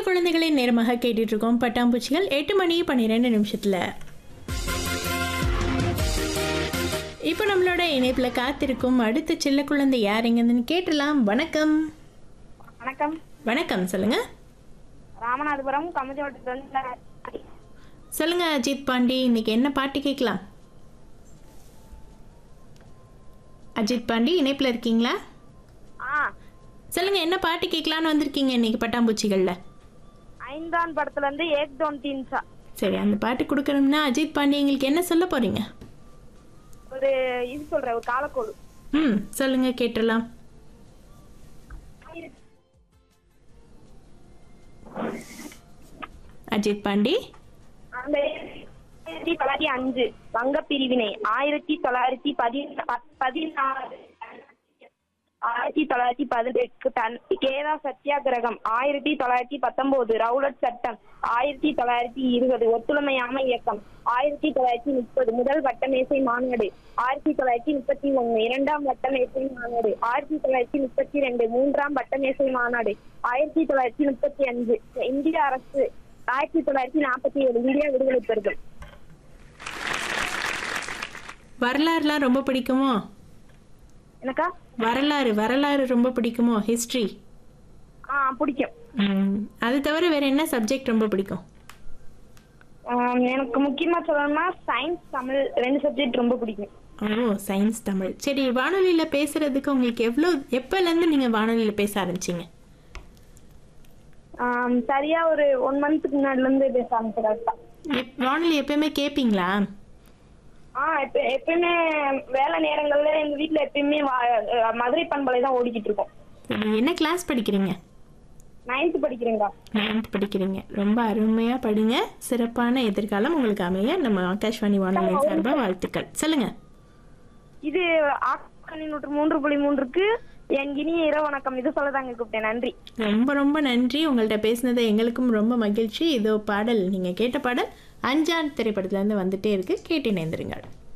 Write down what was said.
குழந்தைகளின் நேரமாக கேட்டுட்டு இருக்கோம் பட்டாம்பூச்சிகள் எட்டு மணி பன்னிரெண்டு நிமிஷத்துல இப்போ நம்மளோட இணைப்புல காத்திருக்கும் அடுத்த செல்ல குழந்தை யாருங்கன்னு கேட்டலாம் வணக்கம் வணக்கம் வணக்கம் சொல்லுங்க ராமநாதபுரம் கம்மஜோட்டத்துல சொல்லுங்க அஜித் பாண்டி இன்னைக்கு என்ன பாட்டு கேட்கலாம் அஜித் பாண்டி இணைப்புல இருக்கீங்களா ஆ சொல்லுங்க என்ன பாட்டு கேட்கலான்னு வந்திருக்கீங்க இன்னைக்கு பட்டாம்பூச்சிகள்ல ஐந்தான் படத்துல இருந்து ஏக் தோன் தீன் சா சரி அந்த பாட்டு கொடுக்கணும்னா அஜித் பாண்டி எங்களுக்கு என்ன சொல்ல போறீங்க ஒரு இது சொல்றேன் ஒரு காலக்கோடு ம் சொல்லுங்க கேட்டுடலாம் அஜித் பாண்டி அந்த ஆயிரத்தி தொள்ளாயிரத்தி அஞ்சு வங்க பிரிவினை ஆயிரத்தி தொள்ளாயிரத்தி பதினா பதினாறு ஆயிரத்தி தொள்ளாயிரத்தி பதினெட்டு தன் கேதா சத்தியாகிரகம் ஆயிரத்தி தொள்ளாயிரத்தி பத்தொன்பது ரவுலட் சட்டம் ஆயிரத்தி தொள்ளாயிரத்தி இருபது ஒத்துழைமையாமை இயக்கம் ஆயிரத்தி தொள்ளாயிரத்தி முப்பது முதல் வட்டமேசை மாநாடு ஆயிரத்தி தொள்ளாயிரத்தி முப்பத்தி ஒண்ணு இரண்டாம் வட்டமேசை மாநாடு ஆயிரத்தி தொள்ளாயிரத்தி முப்பத்தி ரெண்டு மூன்றாம் வட்டமேசை மாநாடு ஆயிரத்தி தொள்ளாயிரத்தி முப்பத்தி அஞ்சு இந்திய அரசு ஆயிரத்தி தொள்ளாயிரத்தி நாற்பத்தி ஏழு இந்தியா விடுதலை பெறுதல் வரலாறுலாம் ரொம்ப பிடிக்குமோ எனக்கா வரலாறு வரலாறு ரொம்ப பிடிக்குமோ ஹிஸ்ட்ரி ஆ பிடிக்கும் அது தவிர வேற என்ன சப்ஜெக்ட் ரொம்ப பிடிக்கும் ஆம், எனக்கு முக்கியமா சொல்லணும்னா சயின்ஸ் தமிழ் ரெண்டு சப்ஜெக்ட் ரொம்ப பிடிக்கும் ஓ சயின்ஸ் தமிழ் சரி வானொலியில பேசுறதுக்கு உங்களுக்கு எவ்வளோ எப்போலேருந்து நீங்கள் வானொலியில பேச ஆரம்பிச்சீங்க ஆம், சரியா ஒரு ஒன் மந்த்துக்கு முன்னாடில இருந்து பேச ஆரம்பிச்சிருக்கா எப் வானொலி எப்பயுமே கேட்பீங்களா ஆ எப்ப எப்பயுமே வேலை நேரங்கள்ல எங்க வீட்ல எப்பயுமே வா- அஹ், மதுரை பண்பலை தான் ஓடிக்கிட்டு இருக்கோம் சரி, என்ன கிளாஸ் படிக்கிறீங்க நைன்த் படிக்கிறேங்கா நைன்த் படிக்கிறீங்க ரொம்ப அருமையா படிங்க சிறப்பான எதிர்காலம் உங்களுக்கு அமைய நம்ம ஆகாஷ்வாணி வானொலி சார்பா வாழ்த்துக்கள் சொல்லுங்க இது ஆக்காணி நூற்று மூன்று புள்ளி மூன்றுக்கு என் இனிய இரவு வணக்கம் இது சொல்லதாங்க கூப்பிட்டேன் நன்றி ரொம்ப ரொம்ப நன்றி உங்கள்கிட்ட பேசினது எங்களுக்கும் ரொம்ப மகிழ்ச்சி இதோ பாடல் நீங்க கேட்ட பாடல் அஞ்சான் திரைப்படத்துல இருந்து வந்துட்டே இருக்கு கேட்டு இணைந்திருங்கள்